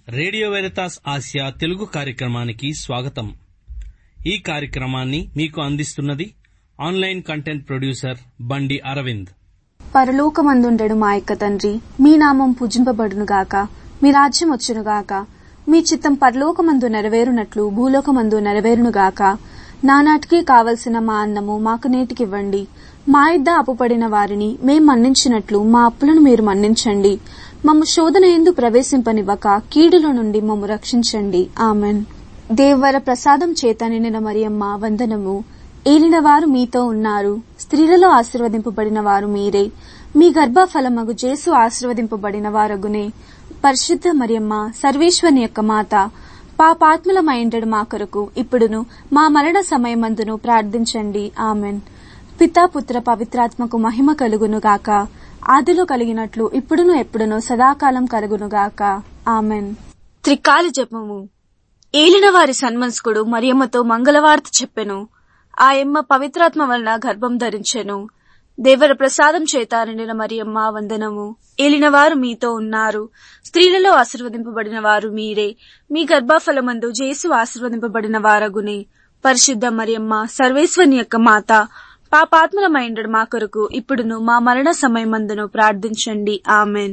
Radio Veritas Asia Telugu కార్యక్రమానికి స్వాగతం ఈ కార్యక్రమాన్ని మీకు అందిస్తున్నది ఆన్లైన్ కంటెంట్ ప్రొడ్యూసర్ బండి అరవింద్ పరలోకమందుండెడు మా యొక్క తండ్రి మీ నామం పూజింపబడునుగాక మీ రాజ్యం వచ్చునుగాక మీ చిత్తం పరలోకమందు నెరవేరునట్లు భూలోకమందు నెరవేరునుగాక నానాటికి కావలసిన మా అన్నము మాకు నేటికివ్వండి మా ఇద్ద అప్పుపడిన వారిని మేం మన్నించినట్లు మా అప్పులను మీరు మన్నించండి మమ్ము శోధన ఎందు ప్రవేశింపనివ్వక కీడుల నుండి మమ్ము రక్షించండి ఆమెన్ దేవర ప్రసాదం చేత నిండిన మరియమ్మ వందనము ఏలినవారు మీతో ఉన్నారు స్త్రీలలో ఆశీర్వదింపబడిన వారు మీరే మీ గర్భఫలమగు జేసు ఆశీర్వదింపబడిన వారగునే పరిశుద్ధ మరియమ్మ సర్వేశ్వరుని యొక్క మాత పాపాత్ములమైండడు మా కొరకు ఇప్పుడును మా మరణ సమయమందును ప్రార్థించండి ఆమెన్ పితా పుత్ర పవిత్రాత్మకు మహిమ కలుగును గాక ఆదిలో కలిగినట్లు ఇప్పుడును ఎప్పుడును సదాకాలం కలుగునుగాక ఆమెన్ త్రికాల జపము ఏలినవారి సన్మనస్కుడు మరియమ్మతో మంగళవార్త చెప్పెను ఆ యమ్మ పవిత్రాత్మ వలన గర్భం ధరించెను దేవర ప్రసాదం చేత నిండిన మరియమ్మ వందనము ఏలినవారు మీతో ఉన్నారు స్త్రీలలో ఆశీర్వదింపబడిన వారు మీరే మీ గర్భఫలమందు జేసు ఆశీర్వదింపబడిన వారగునే పరిశుద్ధ మరియమ్మ సర్వేశ్వరుని యొక్క మాత పాపాత్మలమైండడు మా కొరకు ఇప్పుడును మా మరణ సమయమందును ప్రార్థించండి ఆమెన్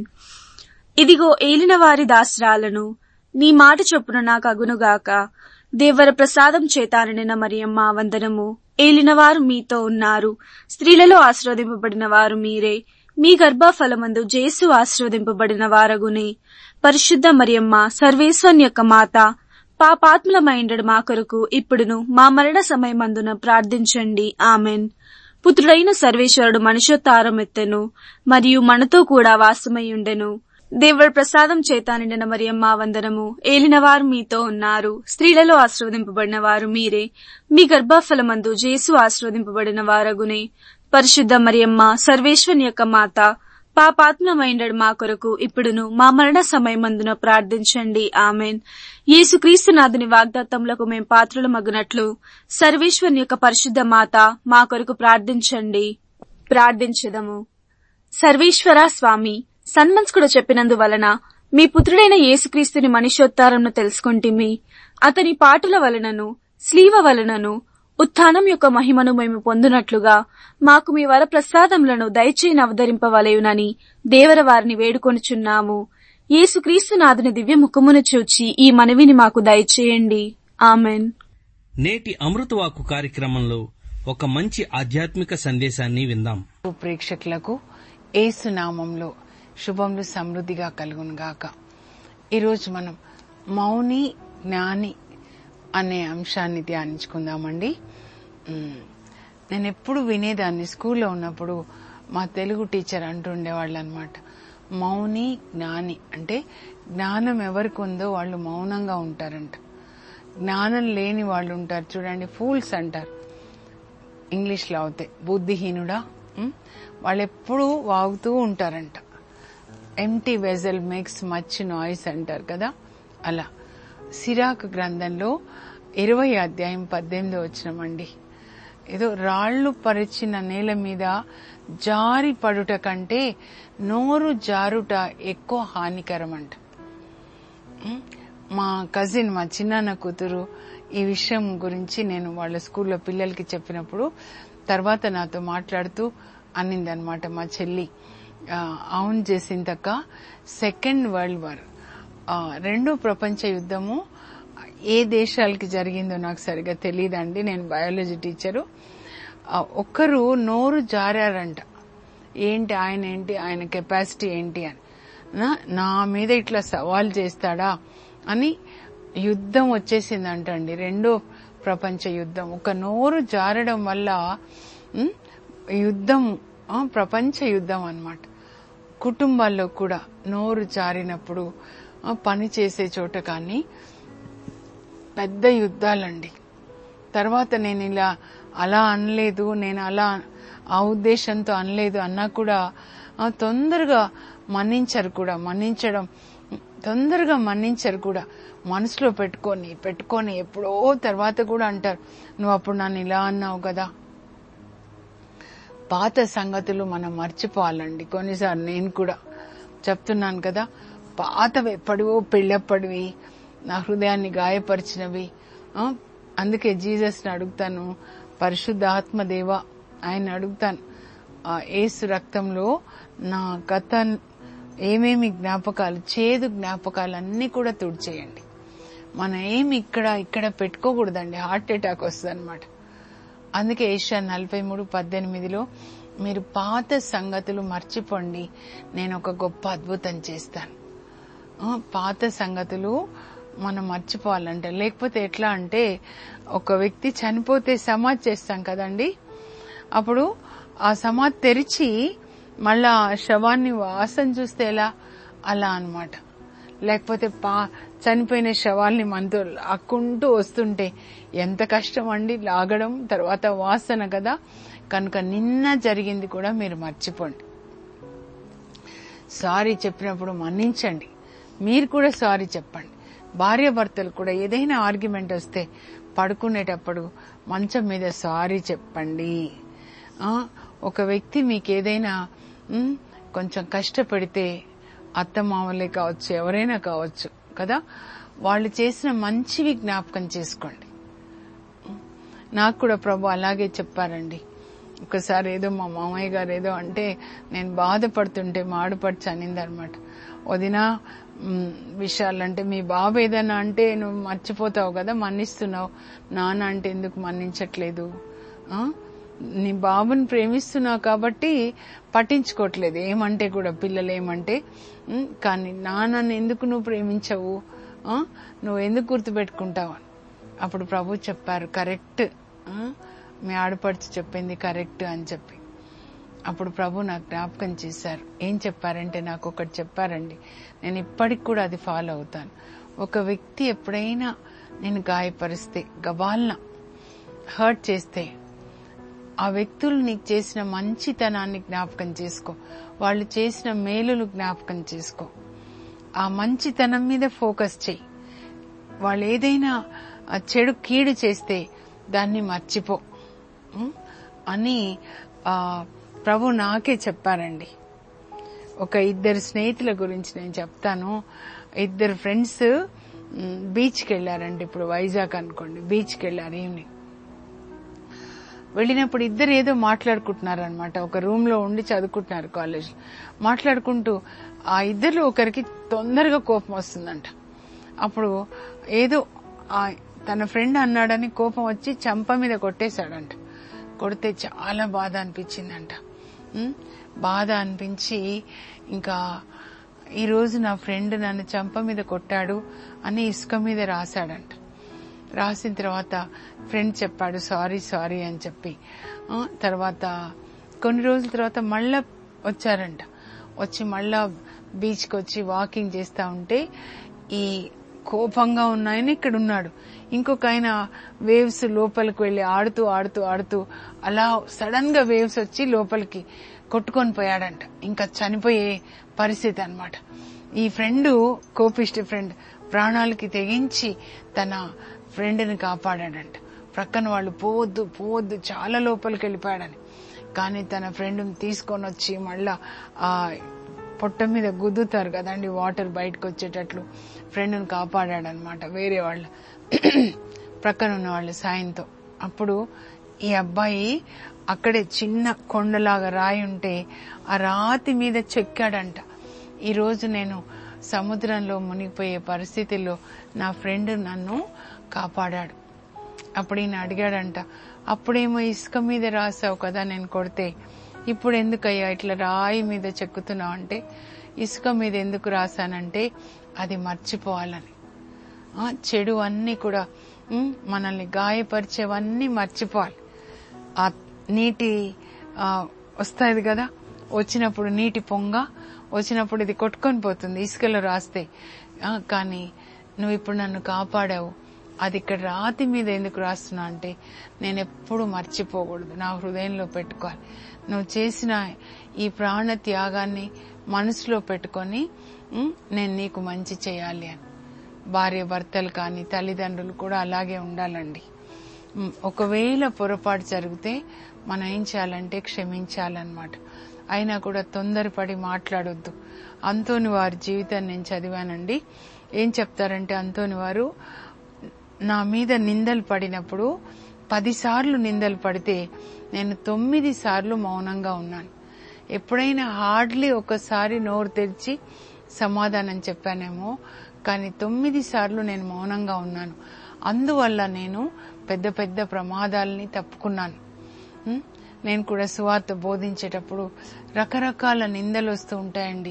ఇదిగో ఏలిన వారి దాసరాలను నీ మాట చొప్పున నాకు అగునుగాక దేవర ప్రసాదం చేతాననిన మరియమ్మ వందనము ఏలినవారు మీతో ఉన్నారు స్త్రీలలో ఆశీర్వదింపబడిన వారు మీరే మీ గర్భఫలమందు జేసు ఆశీర్వదింపబడిన వారగునే పరిశుద్ధ మరియమ్మ సర్వేశ్వరుని యొక్క మాత పాపాత్ములమైండడు మా కొరకు ఇప్పుడును మా మరణ సమయమందున ప్రార్థించండి ఆమెన్ పుత్రుడైన సర్వేశ్వరుడు మనుష్యోత్తారం ఎత్తెను మరియు మనతో కూడా వాసమయ్యుండెను దేవుడి ప్రసాదం చేత నిండిన మరియమ్మ వందనము ఏలినవారు మీతో ఉన్నారు స్త్రీలలో ఆశీర్వదింపబడిన వారు మీరే మీ గర్భఫలమందు జేసు ఆశీర్వదింపబడిన వారగునే పరిశుద్ధ మరియమ్మ సర్వేశ్వరుని యొక్క మాత పాపాత్మమైండడు మా కొరకు ఇప్పుడును మా మరణ సమయమందున ప్రార్థించండి ఆమెన్ యేసుక్రీస్తునాథుని వాగ్దాత్తములకు మేం పాత్రలు మగునట్లు సర్వేశ్వరుని యొక్క పరిశుద్ధ మాత మా కొరకు ప్రార్థించండి ప్రార్థించదము సర్వేశ్వర స్వామి సన్మంస్కుడు చెప్పినందువలన మీ పుత్రుడైన యేసుక్రీస్తుని మనుష్యోత్తారంను తెలుసుకుంటిమి అతని పాటుల వలనను స్లీవ వలనను ఉత్థానం యొక్క మహిమను మేము పొందునట్లుగా మాకు మీ వర ప్రసాదములను దయచేయని అవతరింపవలయునని దేవర వారిని వేడుకొనుచున్నాము యేసుక్రీస్తునాథుని దివ్య ముఖమును చూచి ఈ మనవిని మాకు దయచేయండి ఆమెన్ నేటి అమృతవాకు కార్యక్రమంలో ఒక మంచి ఆధ్యాత్మిక సందేశాన్ని విందాం ప్రేక్షకులకు ఏసునామంలో శుభములు సమృద్ధిగా కలుగునుగాక ఈరోజు మనం మౌని జ్ఞాని అనే అంశాన్ని ధ్యానించుకుందామండి ఉమ్, నేను ఎప్పుడు వినేదాన్ని స్కూల్లో ఉన్నప్పుడు మా తెలుగు టీచర్ అంటుండేవాళ్ళు అనమాట మౌని జ్ఞాని అంటే జ్ఞానం ఎవరికి ఉందో వాళ్ళు మౌనంగా ఉంటారంట జ్ఞానం లేని వాళ్ళు ఉంటారు చూడండి ఫూల్స్ అంటారు ఇంగ్లీష్ లో అవుతాయి బుద్ధిహీనుడా ఉమ్, వాళ్ళు ఎప్పుడూ వాగుతూ ఉంటారంట empty vessel makes much noise అంటారు కదా అలా సిరాక్ గ్రంథంలో ఇరవై అధ్యాయం పద్దెనిమిది వచ్చినమండి ఏదో రాళ్లు పరిచిన నేల మీద జారి పడుట కంటే నోరు జారుట ఎక్కువ హానికరం అంట ఉమ్, మా కజిన్ మా చిన్నాన్న కూతురు ఈ విషయం గురించి నేను వాళ్ళ స్కూల్లో పిల్లలకి చెప్పినప్పుడు తర్వాత నాతో మాట్లాడుతూ అనిందనమాట మా చెల్లి ఆ, అవును జసింతక్క సెకండ్ వరల్డ్ వార్ ఆ, రెండో ప్రపంచ యుద్ధము ఏ దేశాలకి జరిగిందో నాకు సరిగా తెలియదండి నేను బయాలజీ టీచరు ఆ, ఒక్కరు నోరు జారారంట ఏంటి ఆయన ఏంటి ఆయన కెపాసిటీ ఏంటి అని నా- నా మీద ఇట్లా సవాల్ చేస్తాడా అని యుద్ధం వచ్చేసిందంటండి రెండో ప్రపంచ యుద్ధం ఒక నోరు జారడం వల్ల ఉమ్, యుద్ధం ఆ, ప్రపంచ యుద్ధం అన్నమాట కుటుంబాల్లో కూడా నోరు జారినప్పుడు ఆ, పని చేసే చోట కానీ పెద్ద యుద్ధాలండి తర్వాత నేను ఇలా అలా అనలేదు నేను అలా ఆ ఉద్దేశంతో అనలేదు అన్నా కూడా ఆ, తొందరగా మన్నించరు కూడా మన్నించడం తొందరగా మన్నించరు కూడా మనసులో పెట్టుకొని పెట్టుకొని ఎప్పుడో తర్వాత కూడా అంటారు నువ్వు అప్పుడు నన్ను ఇలా అన్నావు కదా పాత సంగతులు మనం మర్చిపోవాలండి కొన్నిసార్లు నేను కూడా చెప్తున్నాను కదా పాతవి ఎప్పటివో పెళ్ళప్పటివి నా హృదయాన్ని గాయపరిచినవి ఆ, అందుకే జీసస్ని అడుగుతాను పరిశుద్ధాత్మ దేవ ఆయన అడుగుతాను ఆ ఏసు రక్తంలో నా గత ఏమేమి జ్ఞాపకాలు చేదు జ్ఞాపకాలు అన్ని కూడా తుడిచేయండి మనం ఏమి ఇక్కడ ఇక్కడ పెట్టుకోకూడదండి హార్ట్ అటాక్ వస్తుంది అనమాట అందుకే ఏషియా నలభై మూడు పద్దెనిమిదిలో మీరు పాత సంగతులు మర్చిపోండి నేను ఒక గొప్ప అద్భుతం చేస్తాను ఆ, పాత సంగతులు మనం మర్చిపోవాలంటే లేకపోతే ఎట్లా అంటే ఒక వ్యక్తి చనిపోతే సమాధి చేస్తాం కదండి అప్పుడు ఆ సమాధి తెరిచి మళ్ళా ఆ శవాన్ని వాసన చూస్తే ఎలా అలా అన్నమాట లేకపోతే పా చనిపోయిన శవాల్ని మనతో లాక్కుంటూ వస్తుంటే ఎంత కష్టం అండి లాగడం తర్వాత వాసన కదా కనుక నిన్న జరిగింది కూడా మీరు మర్చిపోండి సారీ చెప్పినప్పుడు మన్నించండి మీరు కూడా సారీ చెప్పండి భార్య భర్తలు కూడా ఏదైనా ఆర్గ్యుమెంట్ వస్తే పడుకునేటప్పుడు మంచం మీద సారీ చెప్పండి ఆ, ఒక వ్యక్తి మీకు ఏదైనా ఉమ్, కొంచెం కష్టపెడితే అత్త మామలే కావచ్చు ఎవరైనా కావచ్చు కదా వాళ్ళు చేసిన మంచివి జ్ఞాపకం చేసుకోండి నాకు కూడా ప్రభు అలాగే చెప్పారండి ఒకసారి ఏదో మా మామయ్య గారు ఏదో అంటే నేను బాధపడుతుంటే మాడుపడిచి అనింది అనమాట వదిన మ్, విషయాలంటే మీ బాబు ఏదైనా అంటే నువ్వు మర్చిపోతావు కదా మన్నిస్తున్నావు నాన్న అంటే ఎందుకు మన్నించట్లేదు ఆ? నీ బాబుని ప్రేమిస్తున్నావు కాబట్టి పట్టించుకోవట్లేదు ఏమంటే కూడా పిల్లలు ఏమంటే మ్, కానీ నాన్నని ఎందుకు నువ్వు ప్రేమించవు ఆ? నువ్వు ఎందుకు గుర్తుపెట్టుకుంటావు అని. అప్పుడు ప్రభు చెప్పారు కరెక్ట్ ఆ? మీ ఆడపడుచు చెప్పింది కరెక్ట్ అని చెప్పి అప్పుడు ప్రభు నాకు జ్ఞాపకం చేశారు ఏం చెప్పారంటే నాకు ఒకటి చెప్పారండి నేను ఇప్పటికి కూడా అది ఫాలో అవుతాను ఒక వ్యక్తి ఎప్పుడైనా నేను గాయపరిస్తే గబాల్న హర్ట్ చేస్తే ఆ వ్యక్తులు నీకు చేసిన మంచితనాన్ని జ్ఞాపకం చేసుకో వాళ్ళు చేసిన మేలులు జ్ఞాపకం చేసుకో ఆ మంచితనం మీద ఫోకస్ చెయ్యి వాళ్ళు ఏదైనా ఆ చెడు కీడు చేస్తే దాన్ని మర్చిపో ఉం? అని ఆ, ప్రభు నాకే చెప్పారండి ఒక ఇద్దరు స్నేహితుల గురించి నేను చెప్తాను ఇద్దరు ఫ్రెండ్స్ బీచ్కి వెళ్ళారండి ఇప్పుడు వైజాగ్ అనుకోండి బీచ్కి వెళ్ళారు ఈవినింగ్ వెళ్ళినప్పుడు ఇద్దరు ఏదో మాట్లాడుకుంటున్నారు అనమాట ఒక రూమ్ లో ఉండి చదువుకుంటున్నారు కాలేజ్ మాట్లాడుకుంటూ ఆ ఇద్దరు ఒకరికి తొందరగా కోపం వస్తుందంట అప్పుడు ఏదో ఆ తన ఫ్రెండ్ అన్నాడని కోపం వచ్చి చంప మీద కొట్టేశాడంట కొడితే చాలా బాధ అనిపించిందంట ఉం? బాధ అనిపించి ఇంకా ఈ రోజు నా ఫ్రెండ్ నన్ను చంప మీద కొట్టాడు అని ఇసుక మీద రాశాడంట రాసిన తర్వాత ఫ్రెండ్ చెప్పాడు సారీ సారీ అని చెప్పి ఆ, తర్వాత కొన్ని రోజుల తర్వాత మళ్ళా వచ్చారంట వచ్చి మళ్ళా బీచ్కి వచ్చి వాకింగ్ చేస్తా ఉంటే ఈ కోపంగా ఉన్నాయని ఇక్కడ ఉన్నాడు ఇంకొక ఆయన వేవ్స్ లోపలికి వెళ్లి ఆడుతూ ఆడుతూ ఆడుతూ అలా సడన్ గా వేవ్స్ వచ్చి లోపలికి కొట్టుకొని పోయాడంట ఇంకా చనిపోయే పరిస్థితి అన్నమాట ఈ ఫ్రెండ్ కోపిష్టి ఫ్రెండ్ ప్రాణాలకి తెగించి తన ఫ్రెండ్ని కాపాడాడంట ప్రక్కన వాళ్ళు పోవద్దు పోవద్దు చాలా లోపలికి వెళ్ళిపోయాడని కానీ తన ఫ్రెండ్ని తీసుకొని వచ్చి మళ్ళా ఆ పొట్ట మీద గుద్దుతారు కదండి వాటర్ బయటకు వచ్చేటట్లు ఫ్రెండ్ని కాపాడాడనమాట వేరే వాళ్ళ ప్రక్కన ఉన్న వాళ్ళ సాయంతో అప్పుడు ఈ అబ్బాయి అక్కడే చిన్న కొండలాగా రాయి ఉంటే ఆ రాతి మీద చెక్కాడంట ఈ రోజు నేను సముద్రంలో మునిగిపోయే పరిస్థితుల్లో నా ఫ్రెండ్ నన్ను కాపాడాడు అప్పుడు ఈయన అడిగాడంట అప్పుడేమో ఇసుక మీద రాసావు కదా నేను కొడితే ఇప్పుడు ఎందుకయ్యా ఇట్లా రాయి మీద చెక్కుతున్నావు అంటే ఇసుక మీద ఎందుకు రాశానంటే అది మర్చిపోవాలని ఆ, చెడు అన్ని కూడా ఉమ్, మనల్ని గాయపరిచేవన్నీ మర్చిపోవాలి ఆ నీటి ఆ, వస్తాది కదా వచ్చినప్పుడు నీటి పొంగ వచ్చినప్పుడు ఇది కొట్టుకొని పోతుంది ఇసుకలో రాస్తే ఆ, కానీ నువ్వు ఇప్పుడు నన్ను కాపాడావు అది ఇక్కడ రాతి మీద ఎందుకు రాస్తున్నా అంటే నేను ఎప్పుడు మర్చిపోకూడదు నా హృదయంలో పెట్టుకోవాలి నువ్వు చేసిన ఈ ప్రాణ త్యాగాన్ని మనసులో పెట్టుకొని ఉమ్, నేను నీకు మంచి చేయాలి అని భార్య భర్తలు కానీ తల్లిదండ్రులు కూడా అలాగే ఉండాలండి ఉమ్, ఒకవేళ పొరపాటు జరిగితే మనం ఏం చేయాలంటే క్షమించాలన్నమాట అయినా కూడా తొందరపడి మాట్లాడొద్దు అంతోని వారి జీవితాన్ని నేను చదివానండి ఏం చెప్తారంటే అంతోని వారు నా మీద నిందలు పడినప్పుడు పదిసార్లు నిందలు పడితే నేను తొమ్మిది సార్లు మౌనంగా ఉన్నాను ఎప్పుడైనా హార్డ్లీ ఒకసారి నోరు తెరిచి సమాధానం చెప్పానేమో కానీ తొమ్మిది సార్లు నేను మౌనంగా ఉన్నాను అందువల్ల నేను పెద్ద పెద్ద ప్రమాదాలని తప్పుకున్నాను ఉం? నేను కూడా సువార్త బోధించేటప్పుడు రకరకాల నిందలు వస్తూ ఉంటాయండి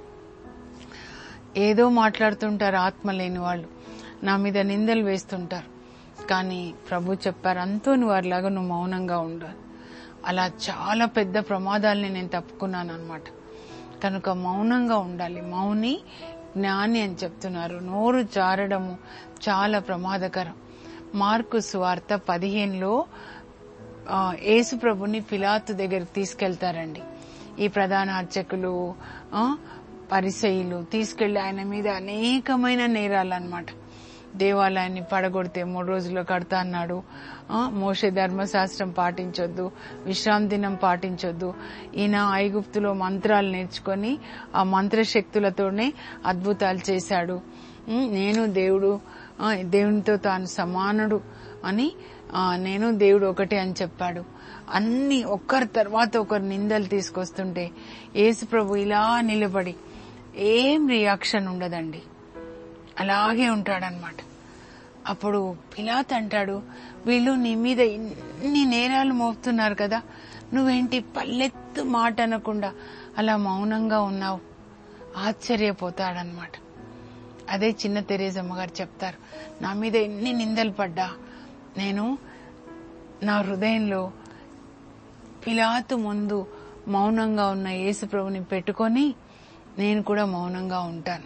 ఏదో మాట్లాడుతుంటారు ఆత్మ లేని వాళ్ళు నా మీద నిందలు వేస్తుంటారు కానీ ప్రభు చెప్పారు అంతోని వారిలాగా నువ్వు మౌనంగా ఉండాలి అలా చాలా పెద్ద ప్రమాదాలని నేను తప్పుకున్నాను అనమాట కనుక మౌనంగా ఉండాలి మౌని జ్ఞాని అని చెప్తున్నారు నోరు జారడము చాలా ప్రమాదకరం మార్కు సువార్త పదిహేనులో ఆ, యేసు ప్రభుని పిలాతు దగ్గరికి తీసుకెళ్తారండి ఈ ప్రధాన అర్చకులు ఆ, పరిసయులు తీసుకెళ్లి ఆయన మీద అనేకమైన నేరాలు అన్నమాట దేవాలయాన్ని పడగొడితే మూడు రోజుల్లో కడతా అన్నాడు ఆ, మోషే ధర్మశాస్త్రం పాటించొద్దు విశ్రాంతి దినం పాటించొద్దు ఈయన ఐగుప్తులో మంత్రాలు నేర్చుకొని ఆ మంత్రశక్తులతోనే అద్భుతాలు చేశాడు ఉమ్, నేను దేవుడు ఆ, దేవునితో తాను సమానుడు అని ఆ, నేను దేవుడు ఒకటే అని చెప్పాడు అన్ని ఒక్కరి తర్వాత ఒకరు నిందలు తీసుకొస్తుంటే యేసు ప్రభు ఇలా నిలబడి ఏం రియాక్షన్ ఉండదండి అలాగే ఉంటాడనమాట అప్పుడు పిలాత్ అంటాడు వీళ్ళు నీ మీద ఇన్ని నేరాలు మోపుతున్నారు కదా నువ్వేంటి పల్లెత్తు మాట అనకుండా అలా మౌనంగా ఉన్నావు ఆశ్చర్యపోతాడనమాట అదే చిన్న తెరేజమ్మ గారు చెప్తారు నా మీద ఎన్ని నిందలు పడ్డా నేను నా హృదయంలో పిలాతు ముందు మౌనంగా ఉన్న యేసు ప్రభుని పెట్టుకొని నేను కూడా మౌనంగా ఉంటాను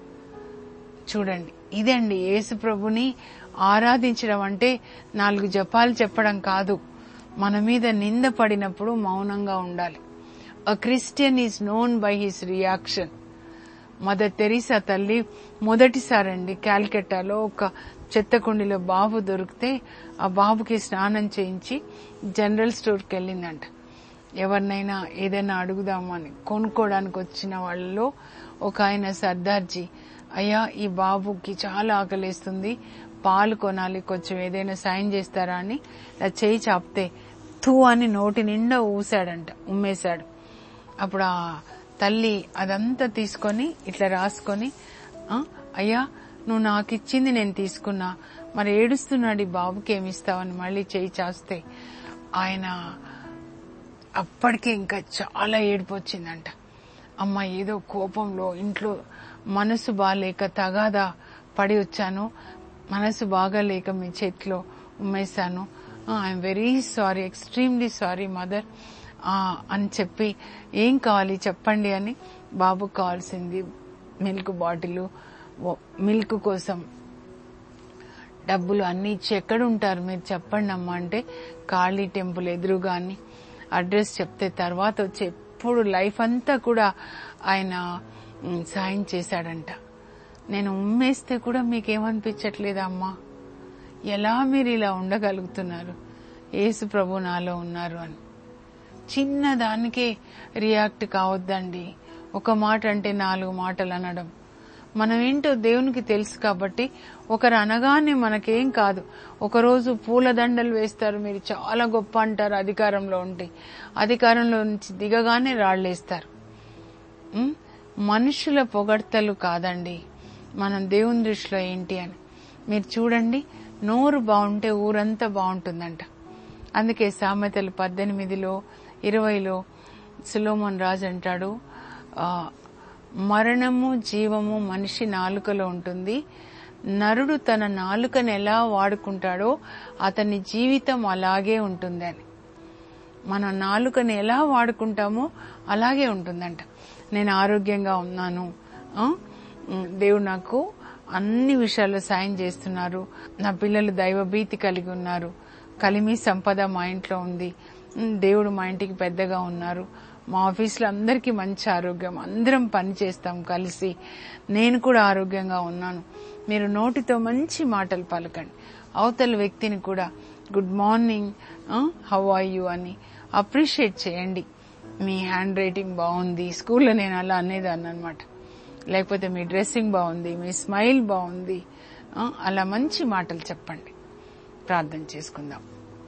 చూడండి ఇదండి యేసు ప్రభుని ఆరాధించడం అంటే నాలుగు జపాలు చెప్పడం కాదు మన మీద నింద పడినప్పుడు మౌనంగా ఉండాలి a Christian is known by his reaction mother Teresa తల్లి మొదటిసారండి క్యాల్కటాలో ఒక చెత్త కుండీలో బాబు దొరికితే ఆ బాబుకి స్నానం చేయించి జనరల్ స్టోర్కి వెళ్ళిందంట ఎవరినైనా ఏదైనా అడుగుదామని కొనుక్కోవడానికి వచ్చిన వాళ్ళలో ఒక ఆయన సర్దార్జీ అయ్యా ఈ బాబుకి చాలా ఆకలేస్తుంది పాలు కొనాలి కొంచెం ఏదైనా సాయం చేస్తారా అని ఇలా చేయి చాపితే తూ అని నోటి నిండా ఊసాడంట ఉమ్మేశాడు అప్పుడు ఆ తల్లి అదంతా తీసుకొని ఇట్లా రాసుకొని "ఆ, అయ్యా నువ్వు నాకు ఇచ్చింది నేను తీసుకున్నా మరి ఏడుస్తున్నాడు ఈ బాబుకి ఏమిస్తావని మళ్ళీ చేయి చాస్తే ఆయన అప్పటికే ఇంకా చాలా ఏడుపు వచ్చిందంట అమ్మ ఏదో కోపంలో ఇంట్లో మనసు బాగాలేక తగాదా పడి వచ్చాను మనసు బాగాలేక మీ చేతిలో ఉమ్మేశాను I'm very sorry extremely sorry mother అని చెప్పి ఏం కావాలి చెప్పండి అని బాబుకు కావాల్సింది మిల్క్ బాటిల్ మిల్క్ కోసం డబ్బులు అన్ని ఇచ్చి ఎక్కడ ఉంటారు మీరు చెప్పండి అమ్మా అంటే కాళీ టెంపుల్ ఎదురుగా అని అడ్రస్ చెప్తే తర్వాత వచ్చి ఎప్పుడు లైఫ్ అంతా కూడా ఆయన మ్, సాయం చేశాడంట నేను ఉమ్మేస్తే కూడా మీకేమనిపించట్లేదా అమ్మా ఎలా మీరు ఇలా ఉండగలుగుతున్నారు యేసు ప్రభు నాలో ఉన్నారు అని చిన్న దానికే రియాక్ట్ కావద్దండి ఒక మాట అంటే నాలుగు మాటలు అనడం మనం ఏంటో దేవునికి తెలుసు కాబట్టి ఒకరు అనగానే మనకేం కాదు ఒకరోజు పూలదండలు వేస్తారు మీరు చాలా గొప్ప అంటారు అధికారంలో ఉంటే అధికారంలో నుంచి దిగగానే రాళ్లేస్తారు ఉం? మనుషుల పొగడ్తలు కాదండి మనం దేవుని దృష్టిలో ఏంటి అని మీరు చూడండి నోరు బాగుంటే ఊరంతా బాగుంటుందంట అందుకే సామెతలు పద్దెనిమిదిలో ఇరవైలో సులోమన్ రాజు అంటాడు ఆ, మరణము జీవము మనిషి నాలుకలో ఉంటుంది నరుడు తన నాలుకను ఎలా వాడుకుంటాడో అతని జీవితం అలాగే ఉంటుంది అని మన నాలుకని ఎలా వాడుకుంటామో అలాగే ఉంటుందంట నేను ఆరోగ్యంగా ఉన్నాను ఆ? ఉమ్, దేవుడు నాకు అన్ని విషయాల్లో సాయం చేస్తున్నారు నా పిల్లలు దైవభీతి కలిగి ఉన్నారు కలిమి సంపద మా ఇంట్లో ఉంది ఉమ్, దేవుడు మా ఇంటికి పెద్దగా ఉన్నారు మా ఆఫీస్లో అందరికీ మంచి ఆరోగ్యం అందరం పని చేస్తాం కలిసి నేను కూడా ఆరోగ్యంగా ఉన్నాను మీరు నోటితో మంచి మాటలు పలకండి అవతల వ్యక్తిని కూడా good morning how are you అని అప్రిషియేట్ చేయండి మీ హ్యాండ్ రైటింగ్ బాగుంది స్కూల్లో నేను అలా అనేదాన్ని అనమాట లేకపోతే మీ డ్రెస్సింగ్ బాగుంది మీ స్మైల్ బాగుంది ఆ, అలా మంచి మాటలు చెప్పండి ప్రార్థన చేసుకుందాం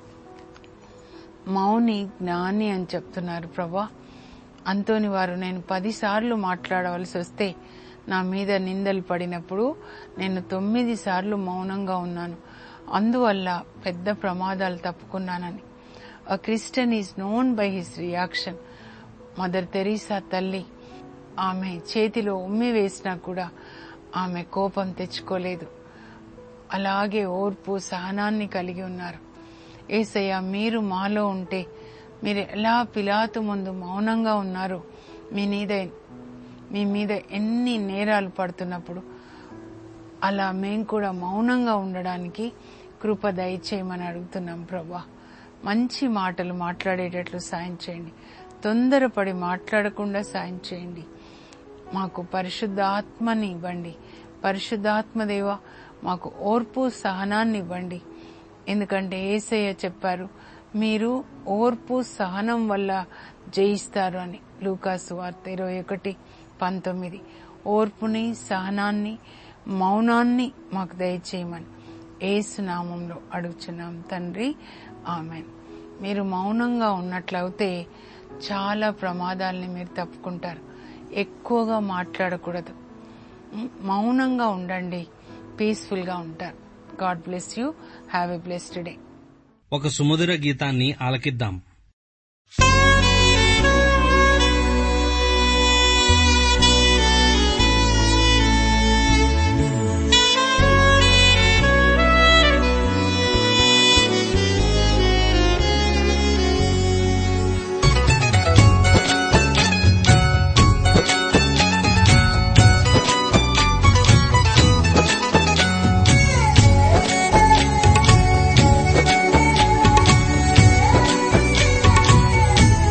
మౌని జ్ఞాని అని చెప్తున్నారు ప్రభా అంతోని వారు నేను పదిసార్లు మాట్లాడవలసి వస్తే నా మీద నిందలు పడినప్పుడు నేను తొమ్మిది సార్లు మౌనంగా ఉన్నాను అందువల్ల పెద్ద ప్రమాదాలు తప్పుకున్నానని a Christian is known by his reaction mother Teresa తల్లి ఆమె చేతిలో ఉమ్మి వేసినా కూడా ఆమె కోపం తెచ్చుకోలేదు అలాగే ఓర్పు సహనాన్ని కలిగి ఉన్నారు ఏసయ్య మీరు మాలో ఉంటే మీరు ఎలా పిలాతు ముందు మౌనంగా ఉన్నారు మీ మీద మీ మీద ఎన్ని నేరాలు పడుతున్నప్పుడు అలా మేం కూడా మౌనంగా ఉండడానికి కృప దయచేయమని అడుగుతున్నాం ప్రభా మంచి మాటలు మాట్లాడేటట్లు సాయం చేయండి తొందరపడి మాట్లాడకుండా సాయం చేయండి మాకు పరిశుద్ధాత్మని ఇవ్వండి పరిశుద్ధాత్మదేవ మాకు ఓర్పు సహనాన్ని ఇవ్వండి ఎందుకంటే ఏసయ్య చెప్పారు మీరు ఓర్పు సహనం వల్ల జయిస్తారు అని లూకాసు వార్త ఇరవై ఒకటి పంతొమ్మిది ఓర్పుని సహనాన్ని మౌనాన్ని మాకు దయచేయమని ఏసు నామంలో అడుగుచున్నాం తండ్రి ఆమెన్ మీరు మౌనంగా ఉన్నట్లయితే చాలా ప్రమాదాలని మీరు తప్పుకుంటారు ఎక్కువగా మాట్లాడకూడదు మౌనంగా ఉండండి పీస్ఫుల్ గా ఉంటారు God bless you have a blessed day ఒక సుమధుర గీతాన్ని ఆలకిద్దాం ఆ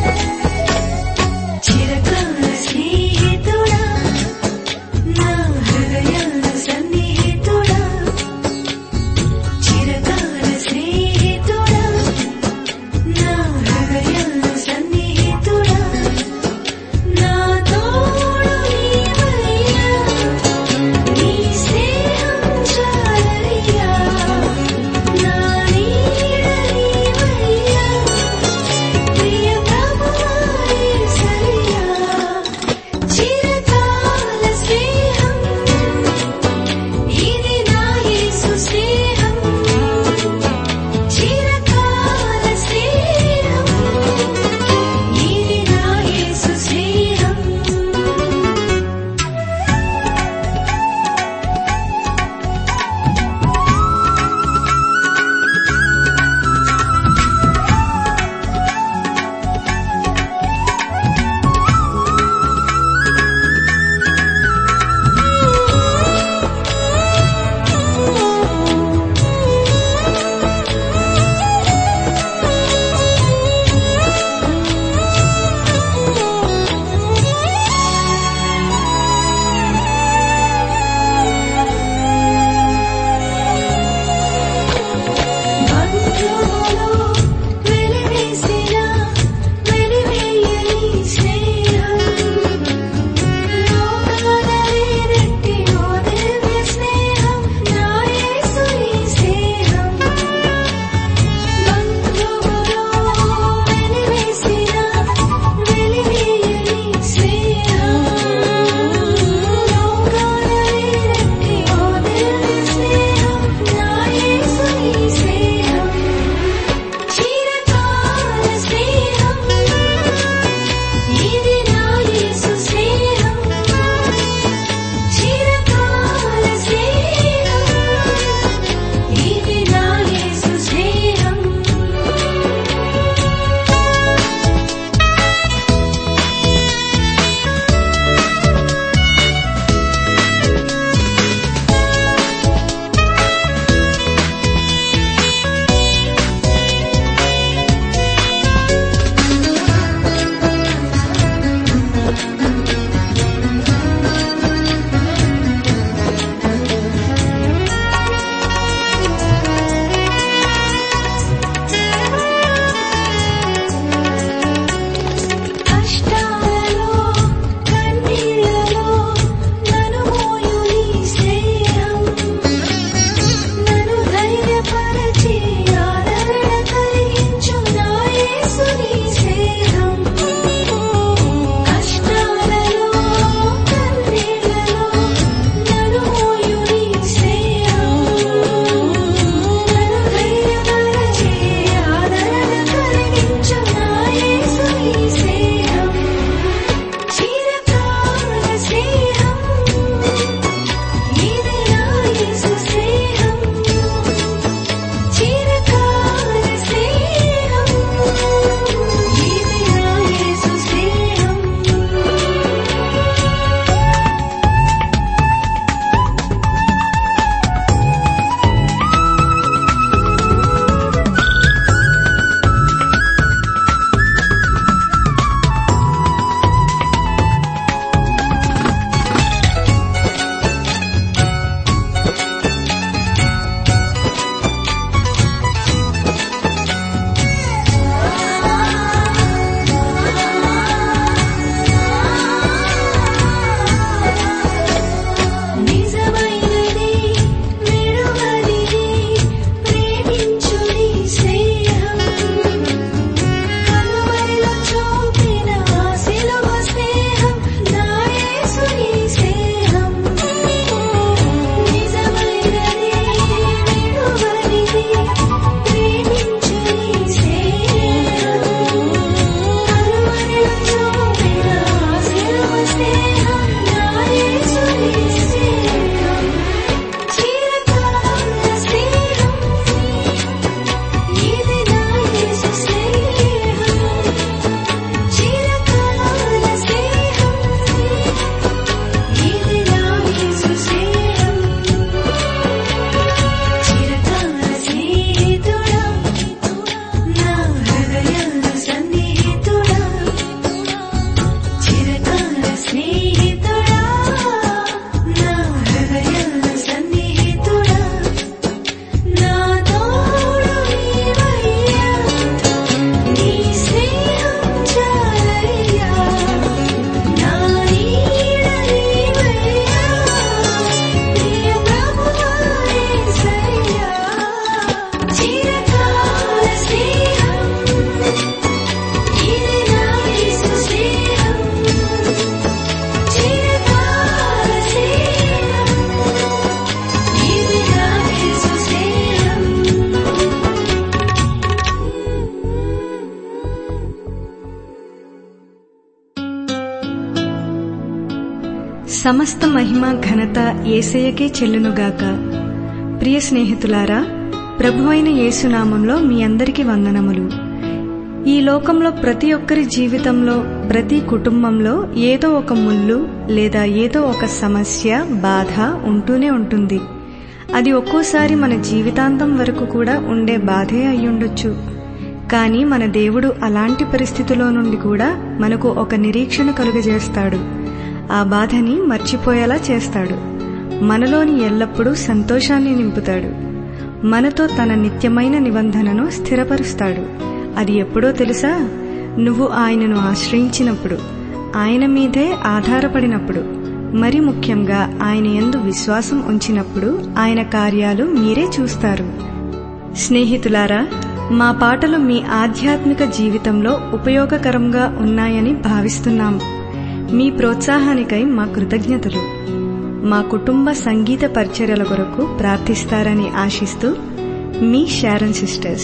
సమస్త మహిమ ఘనత ఏసయ్యకే చెల్లునుగాక ప్రియ స్నేహితులారా ప్రభువైన యేసునామంలో మీ అందరికీ వందనములు ఈ లోకంలో ప్రతి ఒక్కరి జీవితంలో ప్రతి కుటుంబంలో ఏదో ఒక ముళ్ళు లేదా ఏదో ఒక సమస్య బాధ ఉంటూనే ఉంటుంది అది ఒక్కోసారి మన జీవితాంతం వరకు కూడా ఉండే బాధే అయ్యుండొచ్చు కానీ మన దేవుడు అలాంటి పరిస్థితిలో నుండి కూడా మనకు ఒక నిరీక్షణ కలుగజేస్తాడు ఆ బాధని మర్చిపోయేలా చేస్తాడు మనలోని ఎల్లప్పుడూ సంతోషాన్ని నింపుతాడు మనతో తన నిత్యమైన నిబంధనను స్థిరపరుస్తాడు అది ఎప్పుడో తెలుసా నువ్వు ఆయనను ఆశ్రయించినప్పుడు ఆయన మీదే ఆధారపడినప్పుడు మరి ముఖ్యంగా ఆయన యందు విశ్వాసం ఉంచినప్పుడు ఆయన కార్యాలు మీరే చూస్తారు స్నేహితులారా మా పాటలు మీ ఆధ్యాత్మిక జీవితంలో ఉపయోగకరంగా ఉన్నాయని భావిస్తున్నాం మీ ప్రోత్సాహానికై మా కృతజ్ఞతలు మా కుటుంబ సంగీత పరిచర్యల కొరకు ప్రార్థిస్తారని ఆశిస్తూ మీ షారన్ సిస్టర్స్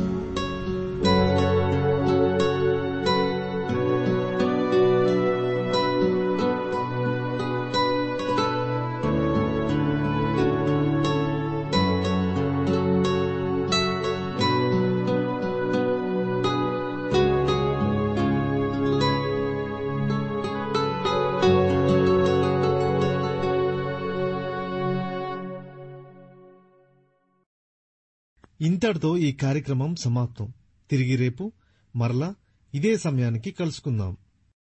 ఇంతటితో ఈ కార్యక్రమం సమాప్తం తిరిగి రేపు మరలా ఇదే సమయానికి కలుసుకుందాం